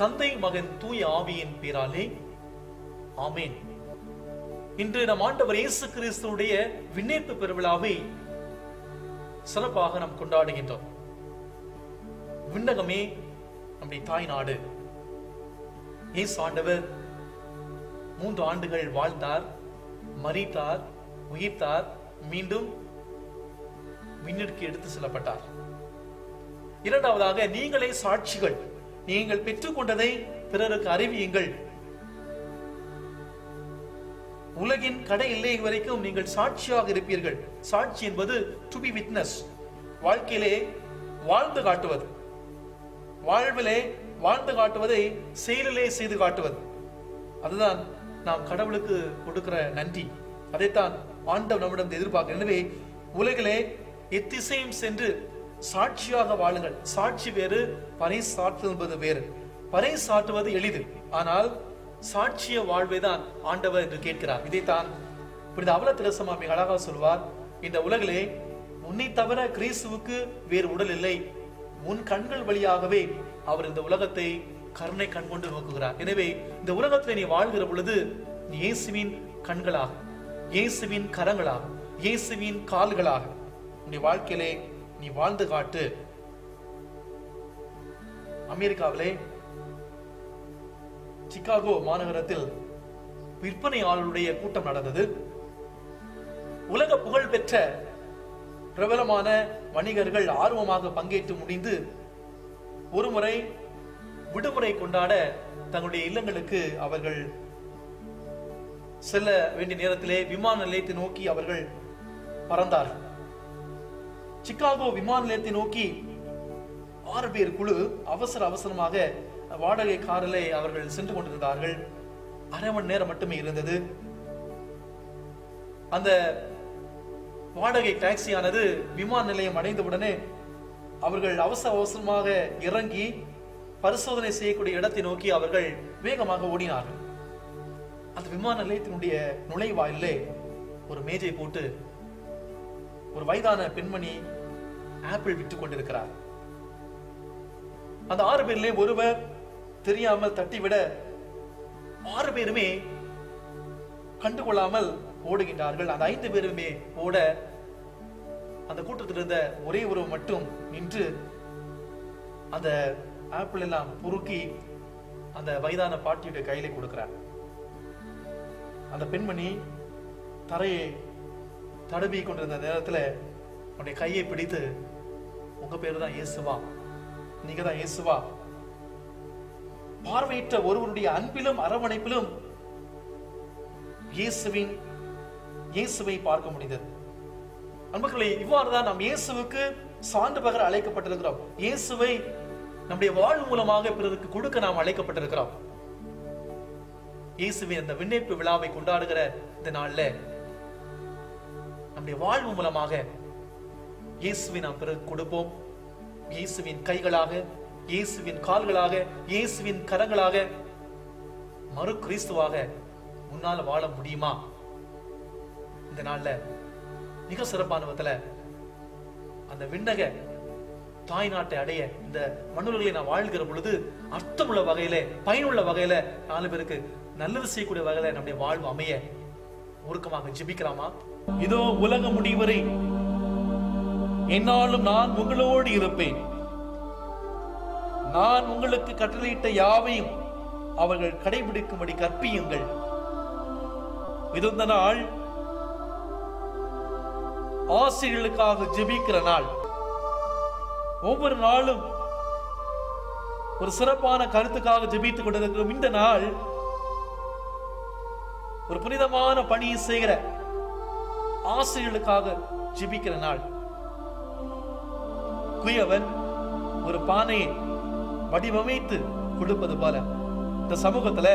தந்தை மகன் தூய ஆவியின் பேராலே ஆமென் இன்று நம் ஆண்டவர் இயேசு கிறிஸ்துவுடைய விண்ணேற்பு பெருவிழாவை சிறப்பாக நாம் கொண்டாடுகின்றோம் விண்ணகமே நம்முடைய தாய் நாடு இயேசு ஆண்டவர் மூன்று ஆண்டுகள் வாழ்ந்தார் மரித்தார் உயிர்த்தார் மீண்டும் விண்ணிற்கு எடுத்து செல்லப்பட்டார் இரண்டாவதாக நீங்களே சாட்சிகள் நீங்கள் பெற்றுக்கொண்டதை பிறருக்கு அறிவியுங்கள் உலகின் கடை எல்லை வரைக்கும் நீங்கள் சாட்சியாக இருப்பீர்கள் சாட்சி என்பது டு பி விட்னஸ் வாழ்க்கையிலே வாழ்ந்து காட்டுவது வாழ்விலே வாழ்ந்து காட்டுவதை செயலிலே செய்து காட்டுவது அதுதான் நாம் கடவுளுக்கு கொடுக்கிற நன்றி அதைத்தான் ஆண்டவர் நம்மிடம் எதிர்பார்க்க எனவே உலகிலே எத்திசையும் சென்று சாட்சியாக வாழுங்கள் சாட்சி வேறு பறை சாற்றுவது வேறு பறை சாற்றுவது எளிது ஆனால் சாட்சிய வாழ்வை தான் ஆண்டவர் என்று கேட்கிறார் இதைத்தான் புனித அவல திரசமா மிக அழகா சொல்வார் இந்த உலகிலே உன்னை தவிர கிறிஸ்துவுக்கு வேறு உடல் இல்லை உன் கண்கள் வழியாகவே அவர் இந்த உலகத்தை கருணை கண் கொண்டு நோக்குகிறார் எனவே இந்த உலகத்தில் நீ வாழ்கிற பொழுது நீ இயேசுவின் கண்களாக இயேசுவின் கரங்களாக இயேசுவின் கால்களாக உன்னுடைய வாழ்க்கையிலே நீ வாழ்ந்து காட்டு அமெரிக்காவிலே சிகாகோ மாநகரத்தில் விற்பனையாளருடைய கூட்டம் நடந்தது உலக புகழ் பெற்ற பிரபலமான வணிகர்கள் ஆர்வமாக பங்கேற்று முடிந்து ஒருமுறை விடுமுறை கொண்டாட தங்களுடைய இல்லங்களுக்கு அவர்கள் செல்ல வேண்டிய நேரத்திலே விமான நிலையத்தை நோக்கி அவர்கள் பறந்தார்கள் சிகாகோ விமான நிலையத்தை நோக்கி ஆறு பேர் குழு அவசர அவசரமாக வாடகை காரிலே அவர்கள் சென்று கொண்டிருந்தார்கள் அரை மணி நேரம் மட்டுமே இருந்தது அந்த வாடகை டாக்ஸியானது விமான நிலையம் அடைந்தவுடனே அவர்கள் அவசர அவசரமாக இறங்கி பரிசோதனை செய்யக்கூடிய இடத்தை நோக்கி அவர்கள் வேகமாக ஓடினார்கள் அந்த விமான நிலையத்தினுடைய நுழைவாயிலே ஒரு மேஜை போட்டு ஒரு வயதான பெண்மணி ஆப்பிள் விற்றுக் கொண்டிருக்கிறார் அந்த ஆறு பேரிலே ஒருவர் தெரியாமல் தட்டிவிட ஆறு பேருமே கண்டுகொள்ளாமல் ஓடுகின்றார்கள் அந்த ஐந்து பேருமே ஓட அந்த கூட்டத்தில் இருந்த ஒரே ஒருவர் மட்டும் நின்று அந்த ஆப்பிள் எல்லாம் பொறுக்கி அந்த வயதான பாட்டியுடைய கையில கொடுக்கிறார் அந்த பெண்மணி தரையை தடவி கொண்டிருந்த நேரத்துல அவனுடைய கையை பிடித்து உங்க பேரு தான் இயேசுவா நீங்க தான் இயேசுவா பார்வையிட்ட ஒருவருடைய அன்பிலும் அரவணைப்பிலும் இயேசுவின் இயேசுவை பார்க்க முடிந்தது அன்பர்களே இவ்வாறு தான் நாம் இயேசுவுக்கு சான்று பகர அழைக்கப்பட்டிருக்கிறோம் இயேசுவை நம்முடைய வாழ்வு மூலமாக பிறருக்கு கொடுக்க நாம் அழைக்கப்பட்டிருக்கிறோம் இயேசுவின் அந்த விண்ணேற்பு விழாவை கொண்டாடுகிற இந்த நாள்ல நம்முடைய வாழ்வு மூலமாக இயேசுவை நாம் பிறருக்கு கொடுப்போம் இயேசுவின் கைகளாக இயேசுவின் கால்களாக இயேசுவின் கரங்களாக மறு கிறிஸ்துவாக முன்னால வாழ முடியுமா இந்த நாள்ல மிக சிறப்பான விதத்துல அந்த விண்ணக தாய் நாட்டை அடைய இந்த மண்ணுலகளை நான் வாழ்கிற பொழுது அர்த்தமுள்ள வகையில பயனுள்ள வகையில நாலு பேருக்கு நல்லது செய்யக்கூடிய வகையில நம்முடைய வாழ்வு அமைய உருக்கமாக ஜெபிக்கலாமா இதோ உலக முடிவரை என்னாலும் நான் உங்களோடு இருப்பேன் நான் உங்களுக்கு கட்டளையிட்ட யாவையும் அவர்கள் கடைபிடிக்கும்படி கற்பியுங்கள் இது இந்த நாள் ஆசிரியர்களுக்காக ஜெபிக்கிற நாள் ஒவ்வொரு நாளும் ஒரு சிறப்பான கருத்துக்காக ஜெபித்துக் கொண்டிருக்கிறோம் இந்த நாள் ஒரு புனிதமான பணியை செய்கிற ஆசிரியர்களுக்காக ஜெபிக்கிற நாள் குயவன் ஒரு பானையை வடிவமைத்து கொடுப்பது போல இந்த சமூகத்துல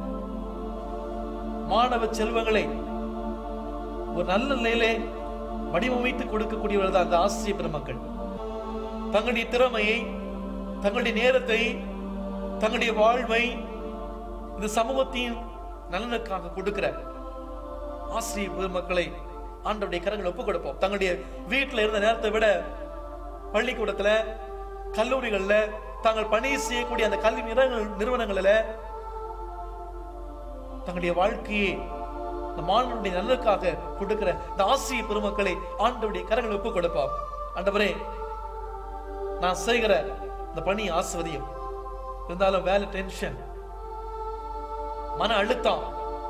மாணவ செல்வங்களை ஒரு நல்ல நிலையிலே வடிவமைத்து கொடுக்கக்கூடியவர்கள் தான் அந்த ஆசிரியர் பெருமக்கள் தங்களுடைய திறமையை தங்களுடைய நேரத்தை தங்களுடைய வாழ்வை இந்த சமூகத்தின் நலனுக்காக கொடுக்கிற ஆசிரியர் பெருமக்களை ஆண்டவருடைய கரங்களை ஒப்புக் கொடுப்போம் தங்களுடைய வீட்டில் இருந்த நேரத்தை விட பள்ளிக்கூடத்துல கல்லூரிகள்ல தாங்கள் பணி செய்யக்கூடிய அந்த கல்வி நிறுவனங்கள் நிறுவனங்களில தங்களுடைய வாழ்க்கையை இந்த மாணவனுடைய நலனுக்காக கொடுக்கிற இந்த ஆசிரிய பெருமக்களை ஆண்டவருடைய கரங்கள் ஒப்புக் கொடுப்பார் ஆண்டவரே நான் செய்கிற இந்த பணி ஆசிரியம் இருந்தாலும் வேலை டென்ஷன் மன அழுத்தம்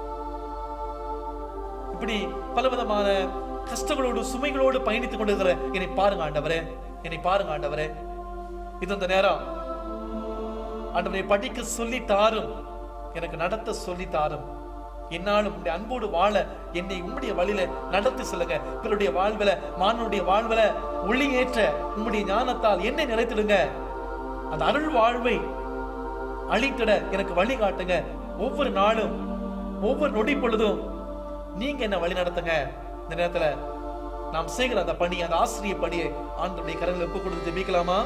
இப்படி பலவிதமான கஷ்டங்களோடு சுமைகளோடு பயணித்துக் கொண்டிருக்கிற என்னை பாருங்க ஆண்டவரே என்னை பாருங்க ஆண்டவரே இது அந்த நேரம் ஆண்டவரை படிக்க சொல்லி தாரும் எனக்கு நடத்த சொல்லி தாரும் என்னாலும் உடைய அன்போடு வாழ என்னை உம்முடைய வழியில நடத்தி செல்லுங்க பிறருடைய வாழ்வில மானுடைய வாழ்வில ஒளியேற்ற உம்முடைய ஞானத்தால் என்னை நிறைத்திடுங்க அந்த அருள் வாழ்வை அழித்திட எனக்கு வழி காட்டுங்க ஒவ்வொரு நாளும் ஒவ்வொரு நொடி பொழுதும் நீங்க என்ன வழி நடத்துங்க இந்த நேரத்துல நாம் செய்கிற அந்த பணி அந்த ஆசிரிய பணியை ஆண்டுடைய கரங்களை ஒப்பு கொடுத்து ஜெபிக்கலாமா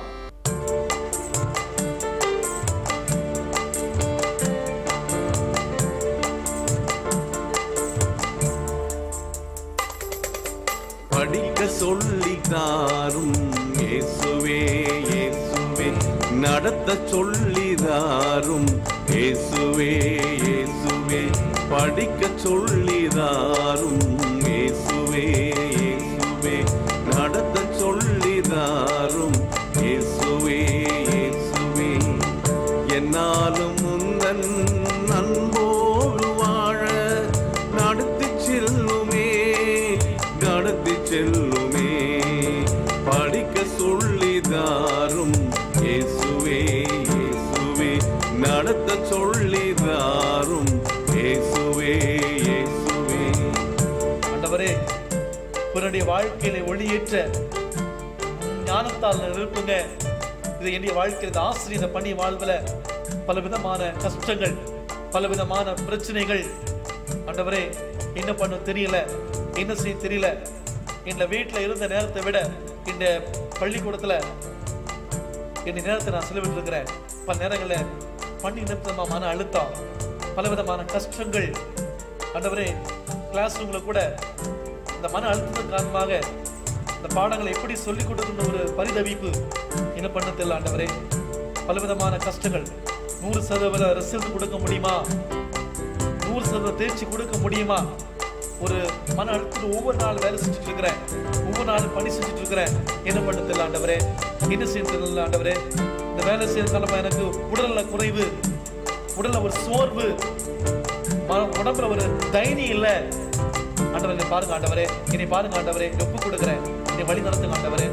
படிக்க சொல்லி தாரும் இயேசுவே இயேசுவே நடத்த சொல்லி தாரும் இயேசுவே இயேசுவே படிக்க சொல்லி தாரும் இயேசுவே இயேசுவே நடத்த சொல்லி தாரும் இயேசுவே இயேசுவே என்னாலும் முந்தன் அன்போடு வாழ நடத்தி செல்லுமே நடத்தி செல்லுமே படிக்க சொல்லி தாரும் இயேசுவே இயேசுவே நடத்த சொல்லி தாரும் இயேசுவே இயேசுவே ஆண்டவரே பிறருடைய வாழ்க்கையில ஒளியேற்ற உம் ஞானத்தால் நிரப்புங்க இது என்னுடைய வாழ்க்கையில் இந்த ஆசிரியர் இந்த பணி வாழ்வுல பல விதமான கஷ்டங்கள் பல விதமான பிரச்சனைகள் ஆண்டவரே என்ன பண்ண தெரியல என்ன செய்ய தெரியல இந்த வீட்டுல இருந்த நேரத்தை விட இந்த பள்ளிக்கூடத்துல இந்த நேரத்தை நான் செலவிட்டு இருக்கிறேன் பல நேரங்களில் பணி நிமித்தமா மன அழுத்தம் பல விதமான கஷ்டங்கள் ஆண்டவரே கிளாஸ் ரூம்ல கூட இந்த மன அழுத்தத்தின் காரணமாக இந்த பாடங்களை எப்படி சொல்லிக் கொடுக்கின்ற ஒரு பரிதவிப்பு என்ன பண்ண தெரியல ஆண்டவரே பல விதமான கஷ்டங்கள் நூறு சதவீத ரிசல்ட் கொடுக்க முடியுமா நூறு சதவீத தேர்ச்சி கொடுக்க முடியுமா ஒரு மன அழுத்தத்தில் ஒவ்வொரு நாள் வேலை செஞ்சுட்டு இருக்கிறேன் ஒவ்வொரு நாளும் பணி செஞ்சுட்டு இருக்கிறேன் என்ன பண்ண தெரியல ஆண்டவரே என்ன செய்ய தெரியல ஆண்டவரே இந்த வேலை செய்யறதுனால எனக்கு உடல்நல குறைவு உடல்ல ஒரு சோர்வு ம- உடம்புல ஒரு தைரியம் இல்ல ஆண்டவரே என்னை பாருங்க ஆண்டவரே என்னை பாருங்க ஆண்டவரே என்னை ஒப்பு கொடுக்குறேன் என்னை வழி நடத்துங்க ஆண்டவரே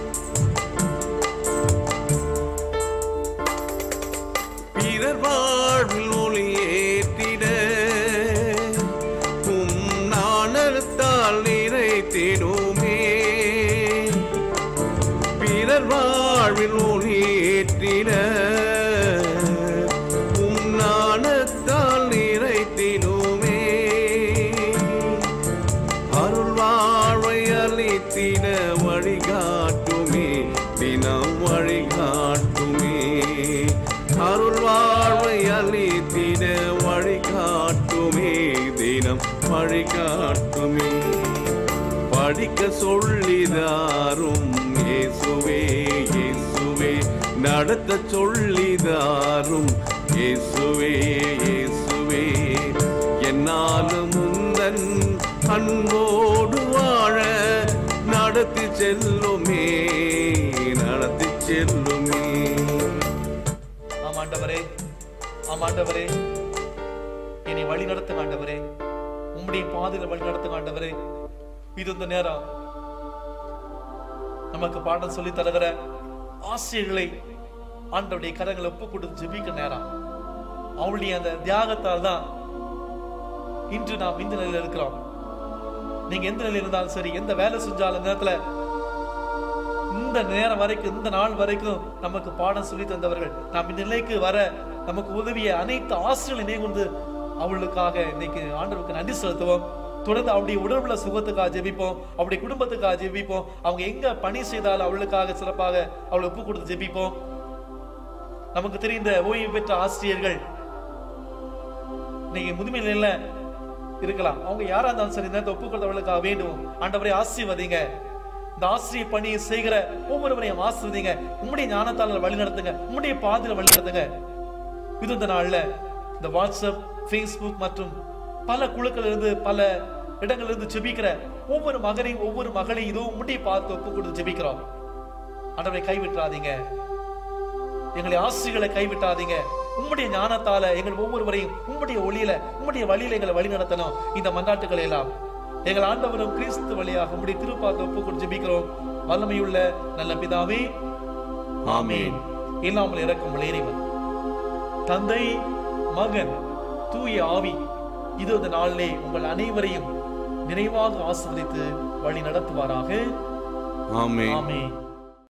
பிறர் வாழ்வில் ஒளியேற்றிட உம் நாணத்தால் நிறைத்திடுமே பிறர் வாழ்வில் ஒளியேற்றிட உம் நாணத்தால் நிறைத்திடுமே அருள் வாழ்வை அளித்திட வழிகாட்டுமே தினம் வழிகாட்டுமே அருள் வாழ்வை அளித்திட வழிகாட்டுமே தினம் வழிகாட்டுமே படிக்க சொல்லிதாரும் இயேசுவே இயேசுவே நடத்த சொல்லிதாரும் இயேசுவே இயேசுவே என்னாலும் முந்தன் அன்போடு வாழ நடத்தி செல்லுமே நடத்தி செல்லுமே ஆம் ஆண்டவரே ஆம் ஆண்டவரே என்னை வழி நடத்துங்க ஆண்டவரே உம்முடைய பாதையில வழி நடத்துங்க ஆண்டவரே இது இந்த நேரம் நமக்கு பாடம் சொல்லி தருகிற ஆசிரியர்களை ஆண்டவருடைய கரங்களை ஒப்பு கொடுத்து ஜெபிக்க நேரம் அவளுடைய அந்த தியாகத்தால் தான் இன்று நாம் இந்த நிலையில இருக்கிறோம் நீங்க எந்த நிலையில இருந்தாலும் சரி எந்த வேலை செஞ்சாலும் இந்த நேரத்துல இந்த நேரம் வரைக்கும் இந்த நாள் வரைக்கும் நமக்கு பாடம் சொல்லி தந்தவர்கள் நாம் இந்த நிலைக்கு வர நமக்கு உதவிய அனைத்து ஆசிரியர்கள் நினைவுந்து அவளுக்காக இன்னைக்கு ஆண்டவருக்கு நன்றி செலுத்துவோம் தொடர்ந்து அவருடைய உடல்நல சுகத்துக்காக ஜெபிப்போம் அவருடைய குடும்பத்துக்காக ஜெபிப்போம் அவங்க எங்க பணி செய்தாலும் அவளுக்காக சிறப்பாக அவளை ஒப்பு கொடுத்து ஜெபிப்போம் நமக்கு தெரிந்த ஓய்வு பெற்ற ஆசிரியர்கள் நீங்க முதுமை நிலையில இருக்கலாம் அவங்க யாரா இருந்தாலும் சரி இந்த நேரத்தை ஒப்பு கொடுத்தவர்களுக்காக வேண்டும் ஆண்டவரை ஆசீர்வதிங்க இந்த ஆசிரிய பணியை செய்கிற ஒவ்வொருவரையும் ஆசிரியங்க உம்முடைய ஞானத்தாளர் வழி நடத்துங்க உம்முடைய பாதையில வழி நடத்துங்க இது இந்த நாள்ல இந்த வாட்ஸ்அப் ஃபேஸ்புக் மற்றும் பல குழுக்கள் இருந்து பல இடங்கள்ல இருந்து ஜெபிக்கிற ஒவ்வொரு மகனையும் ஒவ்வொரு மகளையும் இதோ உம்முடைய பார்த்து ஒப்பு கொடுத்து ஜெபிக்கிறோம் ஆண்டவரை கைவிட்டுறாதீங்க எங்களை ஆசிரியர்களை கைவிட்டாதீங்க உம்முடைய ஞானத்தால எங்கள் ஒவ்வொருவரையும் உம்முடைய ஒளியில உம்முடைய வழியில எங்களை வழி நடத்தணும் இந்த மன்றாட்டுகளை எல்லாம் எங்கள் ஆண்டவரும் கிறிஸ்து வழியாக உம்முடைய திருப்பாத்து ஒப்பு கொடுத்து ஜெபிக்கிறோம் வல்லமையுள்ள நல்ல பிதாவே ஆமேன் இல்லாமல் இறக்கும் இறைவன் தந்தை மகன் தூய ஆவி இது இந்த நாளிலே உங்கள் அனைவரையும் நிறைவாக ஆசிர்வதித்து வழி நடத்துவாராக ஆமென் ஆமென்